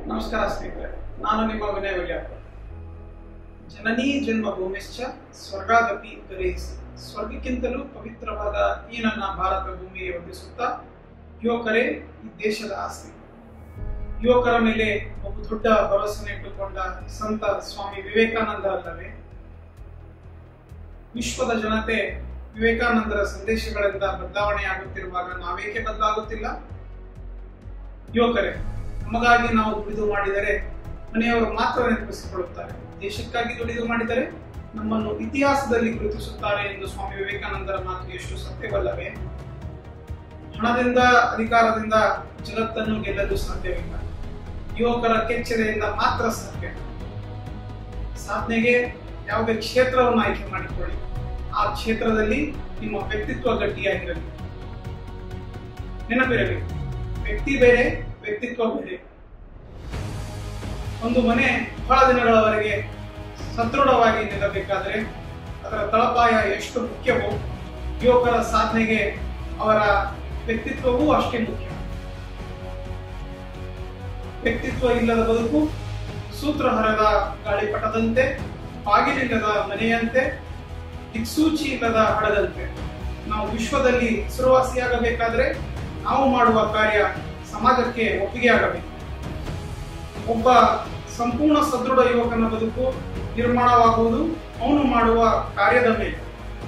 ನಮಸ್ಕಾರ ಸ್ನೇಹಿತರೆ ನಾನು ನಿಮ್ಮ ವಿನಯ ವಿಲ್ಯಾಪುರ ಜನನೀ ಜನ್ಮ ಭೂಮಿಶ್ಚ ಸ್ವರ್ಗಾದಪಿ ಗರೀಸ್ ಸ್ವರ್ಗಕ್ಕಿಂತಲೂ ಪವಿತ್ರವಾದ ಈ ನನ್ನ ಭಾರತ ಭೂಮಿயை ವಂದಿಸುತ್ತಾ ಯುವಕರೇ ಈ ದೇಶದ ಆಸ್ತಿ ಯುವಕರ ಮೇಲೆ ಬಹು ದೊಡ್ಡ ಭರವಸೆಯನ್ನು ಇಟ್ಟುಕೊಂಡ ಸಂತ ಸ್ವಾಮಿ ವಿವೇಕಾನಂದ ಅಲ್ಲವೇ ವಿಶ್ವದ ಜನತೆ ವಿವೇಕಾನಂದರ ಸಂದೇಶಗಳಿಂದ ಬದಲಾವಣೆಯಾಗುತ್ತಿರುವಾಗ ನಾವೇಕೆ ಬದಲಾಗುತ್ತಿಲ್ಲ ಯುವಕರೇ ನಮಗಾಗಿ ನಾವು ದುಡಿದು ಮಾಡಿದರೆ ಮನೆಯವರು ಮಾತ್ರ ನೆನಪಿಸಿಕೊಳ್ಳುತ್ತಾರೆ ದೇಶಕ್ಕಾಗಿ ದುಡಿದು ಮಾಡಿದರೆ ನಮ್ಮನ್ನು ಇತಿಹಾಸದಲ್ಲಿ ಗುರುತಿಸುತ್ತಾರೆ ಎಂದು ಸ್ವಾಮಿ ವಿವೇಕಾನಂದರ ಮಾತು ಎಷ್ಟು ಸತ್ಯವಲ್ಲವೇ ಹಣದಿಂದ ಅಧಿಕಾರದಿಂದ ಜಗತ್ತನ್ನು ಗೆಲ್ಲಲು ಸಾಧ್ಯವಿಲ್ಲ ಯುವಕರ ಕೆಚ್ಚೆದೆಯಿಂದ ಮಾತ್ರ ಸಾಧ್ಯ ಸಾಧನೆಗೆ ಯಾವುದೇ ಕ್ಷೇತ್ರವನ್ನು ಆಯ್ಕೆ ಮಾಡಿಕೊಳ್ಳಿ ಆ ಕ್ಷೇತ್ರದಲ್ಲಿ ನಿಮ್ಮ ವ್ಯಕ್ತಿತ್ವ ಗಟ್ಟಿಯಾಗಿರಲಿ ನೆನಪಿರಲಿ ವ್ಯಕ್ತಿ ಬೇರೆ ವ್ಯಕ್ತಿತ್ವ ಬೇರೆ ಒಂದು ಮನೆ ಬಹಳ ದಿನಗಳವರೆಗೆ ಸದೃಢವಾಗಿ ನಿಲ್ಲಬೇಕಾದರೆ ಅದರ ತಳಪಾಯ ಎಷ್ಟು ಮುಖ್ಯವೋ ಯುವಕರ ಸಾಧನೆಗೆ ಅವರ ವ್ಯಕ್ತಿತ್ವವೂ ಅಷ್ಟೇ ಮುಖ್ಯ ವ್ಯಕ್ತಿತ್ವ ಇಲ್ಲದ ಬದುಕು ಸೂತ್ರ ಹರದ ಗಾಳಿಪಟದಂತೆ ಬಾಗಿಲಿಲ್ಲದ ಮನೆಯಂತೆ ದಿಕ್ಸೂಚಿ ಇಲ್ಲದ ಹಡದಂತೆ ನಾವು ವಿಶ್ವದಲ್ಲಿ ಹೆಸರುವಾಸಿಯಾಗಬೇಕಾದ್ರೆ ನಾವು ಮಾಡುವ ಕಾರ್ಯ ಸಮಾಜಕ್ಕೆ ಒಪ್ಪಿಗೆಯಾಗಬೇಕು ಒಬ್ಬ ಸಂಪೂರ್ಣ ಸದೃಢ ಯುವಕನ ಬದುಕು ನಿರ್ಮಾಣವಾಗುವುದು ಅವನು ಮಾಡುವ ಕಾರ್ಯದ ಮೇಲೆ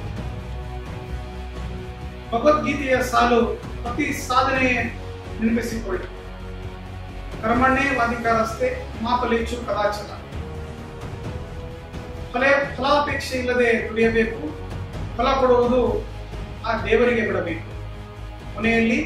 ಭಗವದ್ಗೀತೆಯ ಸಾಲು ಪ್ರತಿ ಸಾಧನೆ ನೆನಪಿಸಿಕೊಳ್ಳಿ ಕರ್ಮಣ್ಣೆ ವಾದಿಕಾರಸ್ತೆ ಮಾಪಲೇಚು ಕದಾಚಲ ಫಲ ಫಲಾಪೇಕ್ಷೆ ಇಲ್ಲದೆ ದುಡಿಯಬೇಕು ಫಲ ಕೊಡುವುದು ಆ ದೇವರಿಗೆ ಬಿಡಬೇಕು ಕೊನೆಯಲ್ಲಿ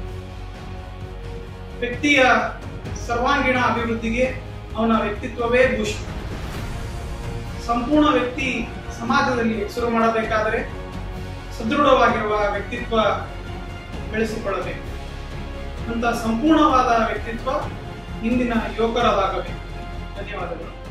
ವ್ಯಕ್ತಿಯ ಸರ್ವಾಂಗೀಣ ಅಭಿವೃದ್ಧಿಗೆ ಅವನ ವ್ಯಕ್ತಿತ್ವವೇ ಭೂಷಣ ಸಂಪೂರ್ಣ ವ್ಯಕ್ತಿ ಸಮಾಜದಲ್ಲಿ ಹೆಸರು ಮಾಡಬೇಕಾದರೆ ಸದೃಢವಾಗಿರುವ ವ್ಯಕ್ತಿತ್ವ ಬೆಳೆಸಿಕೊಳ್ಳಬೇಕು ಅಂತ ಸಂಪೂರ್ಣವಾದ ವ್ಯಕ್ತಿತ್ವ ಇಂದಿನ ಯುವಕರದಾಗಬೇಕು ಧನ್ಯವಾದಗಳು